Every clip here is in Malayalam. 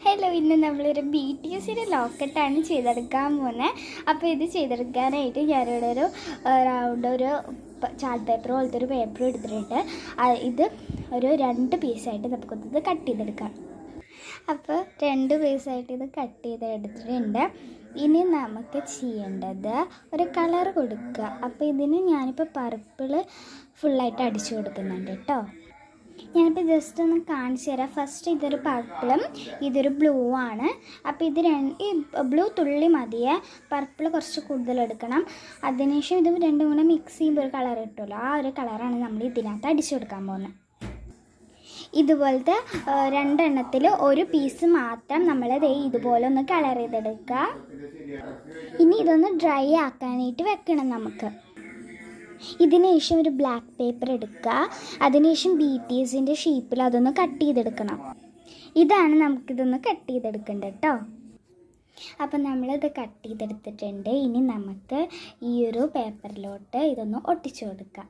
ഹലോ ഇന്ന് നമ്മളൊരു ബി ടി എസിൻ്റെ ലോക്കറ്റാണ് ചെയ്തെടുക്കാൻ പോകുന്നത് അപ്പോൾ ഇത് ചെയ്തെടുക്കാനായിട്ട് ഞാനിവിടെ ഒരു റൗണ്ട് ഒരു ചാർട്ട് പേപ്പർ പോലത്തെ ഒരു പേപ്പർ എടുത്തിട്ടുണ്ട് ആ, ഇത് ഒരു രണ്ട് പീസായിട്ട് നമുക്കൊന്നത് കട്ട് ചെയ്തെടുക്കാം അപ്പോൾ രണ്ട് പീസായിട്ട് ഇത് കട്ട് ചെയ്ത് എടുത്തിട്ടുണ്ട് ഇനി നമുക്ക് ചെയ്യേണ്ടത് ഒരു കളർ കൊടുക്കുക അപ്പോൾ ഇതിന് ഞാനിപ്പോൾ പർപ്പിൾ ഫുള്ളായിട്ട് അടിച്ചു കൊടുക്കുന്നുണ്ട് കേട്ടോ ഞാനിപ്പോൾ ജസ്റ്റ് ഒന്ന് കാണിച്ചു തരാം ഫസ്റ്റ് ഇതൊരു പർപ്പിളും ഇതൊരു ബ്ലൂ ആണ് അപ്പോൾ ഇത് രണ്ട് ഈ ബ്ലൂ തുള്ളി മതിയെ പർപ്പിൾ കുറച്ച് കൂടുതൽ എടുക്കണം അതിനുശേഷം ഇത് രണ്ടും കൂടെ മിക്സ് ചെയ്യുമ്പോൾ ഒരു കളർ കിട്ടുമല്ലോ ആ ഒരു കളറാണ് നമ്മൾ ഇതിനകത്ത് അടിച്ചു കൊടുക്കാൻ പോകുന്നത് ഇതുപോലത്തെ ആ, രണ്ടെണ്ണത്തിൽ ഒരു പീസ് മാത്രം നമ്മൾ ദേ ഇതുപോലെ ഒന്ന് കളർ ചെയ്തെടുക്കുക ഇനി ഇതൊന്ന് ഡ്രൈ ആക്കാനായിട്ട് വെക്കണം നമുക്ക് ഇതിന് ശേഷം ഒരു ബ്ലാക്ക് പേപ്പർ എടുക്കുക അതിനുശേഷം ബി ടി എസിൻ്റെ ഷീപ്പിൽ അതൊന്ന് കട്ട് ചെയ്തെടുക്കണം ഇതാണ് നമുക്കിതൊന്ന് കട്ട് ചെയ്തെടുക്കേണ്ടത് കേട്ടോ അപ്പം നമ്മളിത് കട്ട് ചെയ്തെടുത്തിട്ടുണ്ട് ഇനി നമുക്ക് ഈ ഒരു പേപ്പറിലോട്ട് ഇതൊന്ന് ഒട്ടിച്ചു കൊടുക്കാം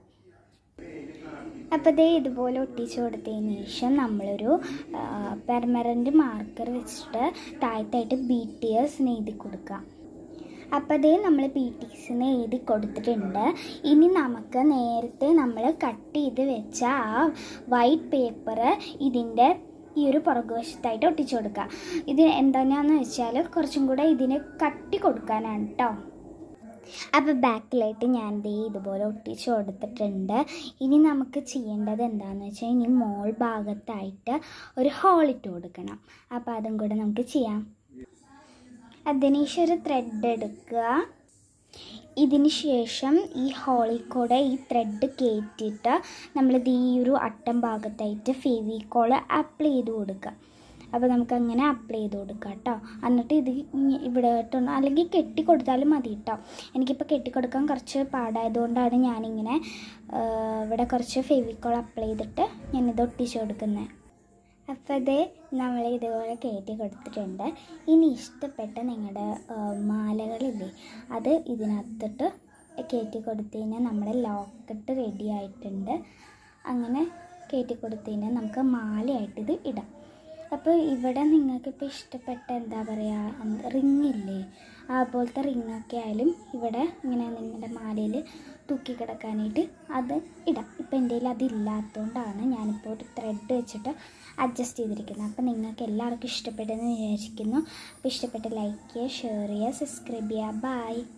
അപ്പോൾ ദേ ഇതുപോലെ ഒട്ടിച്ചു കൊടുത്തതിന് ശേഷം നമ്മളൊരു പെർമനൻ്റ് മാർക്കർ വെച്ചിട്ട് താഴത്തായിട്ട് ബി ടി എസ് എഴുതി കൊടുക്കാം അപ്പോൾ അതേ നമ്മൾ പി ടി സിന്ന് എഴുതി കൊടുത്തിട്ടുണ്ട് ഇനി നമുക്ക് നേരത്തെ നമ്മൾ കട്ട് ചെയ്ത് വെച്ച ആ വൈറ്റ് പേപ്പർ ഇതിൻ്റെ ഈ ഒരു പുറകുവശത്തായിട്ട് ഒട്ടിച്ചു കൊടുക്കുക ഇത് എന്താണെന്ന് വെച്ചാൽ കുറച്ചും കൂടെ ഇതിന് കട്ടി കൊടുക്കാനാണ് കേട്ടോ അപ്പോൾ ബാക്കിലായിട്ട് ഞാൻ ദേ ഇതുപോലെ ഒട്ടിച്ചു കൊടുത്തിട്ടുണ്ട് ഇനി നമുക്ക് ചെയ്യേണ്ടത് എന്താണെന്ന് വെച്ചാൽ ഇനി മോൾ ഭാഗത്തായിട്ട് ഒരു ഹോൾ ഇട്ട് കൊടുക്കണം അപ്പോൾ അതും കൂടെ നമുക്ക് ചെയ്യാം അതിനുശേഷം ഒരു ത്രെഡ് എടുക്കുക ഇതിന് ശേഷം ഈ ഹോളിൽ കൂടെ ഈ ത്രെഡ് കയറ്റിയിട്ട് നമ്മളിത് ഈ ഒരു അട്ടം ഭാഗത്തായിട്ട് ഫെവിക്കോള് അപ്ലൈ ചെയ്ത് കൊടുക്കുക അപ്പോൾ നമുക്ക് അങ്ങനെ അപ്ലൈ ചെയ്ത് കൊടുക്കാം കേട്ടോ എന്നിട്ട് ഇത് ഇങ്ങ- ഇവിടെ ഇട്ടൊന്ന് അല്ലെങ്കിൽ കെട്ടി കൊടുത്താലും മതി കേട്ടോ എനിക്കിപ്പോൾ കെട്ടിക്കൊടുക്കാൻ കുറച്ച് പാടായതുകൊണ്ടാണ് ഞാനിങ്ങനെ ആ, ഇവിടെ കുറച്ച് ഫെവിക്കോൾ അപ്ലൈ ചെയ്തിട്ട് ഞാനിത് ഒട്ടിച്ച് കൊടുക്കുന്നത് അപ്പോൾ ഇത് നമ്മൾ ഇതുപോലെ കയറ്റി കൊടുത്തിട്ടുണ്ട് ഇനി ഇഷ്ടപ്പെട്ട നിങ്ങളുടെ മാലകളില്ലേ അത് ഇതിനകത്തിട്ട് കയറ്റി കൊടുത്തു കഴിഞ്ഞാൽ നമ്മുടെ ലോക്കറ്റ് റെഡി ആയിട്ടുണ്ട് അങ്ങനെ കയറ്റി കൊടുത്തു കഴിഞ്ഞാൽ നമുക്ക് മാലയായിട്ട് ഇത് ഇടാം അപ്പോൾ ഇവിടെ നിങ്ങൾക്കിപ്പോൾ ഇഷ്ടപ്പെട്ട എന്താ പറയുക റിങ് ഇല്ലേ അതുപോലത്തെ റിങ്ങൊക്കെ ആയാലും ഇവിടെ ഇങ്ങനെ നിങ്ങളുടെ മാലയിൽ തൂക്കി കിടക്കാനായിട്ട് അത് ഇടാം ഇപ്പോൾ എൻ്റെ കയ്യിൽ അതില്ലാത്തതുകൊണ്ടാണ് ഞാനിപ്പോൾ ഒരു ത്രെഡ് വെച്ചിട്ട് അഡ്ജസ്റ്റ് ചെയ്തിരിക്കുന്നത് അപ്പോൾ നിങ്ങൾക്ക് എല്ലാവർക്കും ഇഷ്ടപ്പെട്ടെന്ന് വിചാരിക്കുന്നു അപ്പോൾ ഇഷ്ടപ്പെട്ട ലൈക്ക് ചെയ്യുക ഷെയർ ചെയ്യുക സബ്സ്ക്രൈബ് ചെയ്യുക ബൈ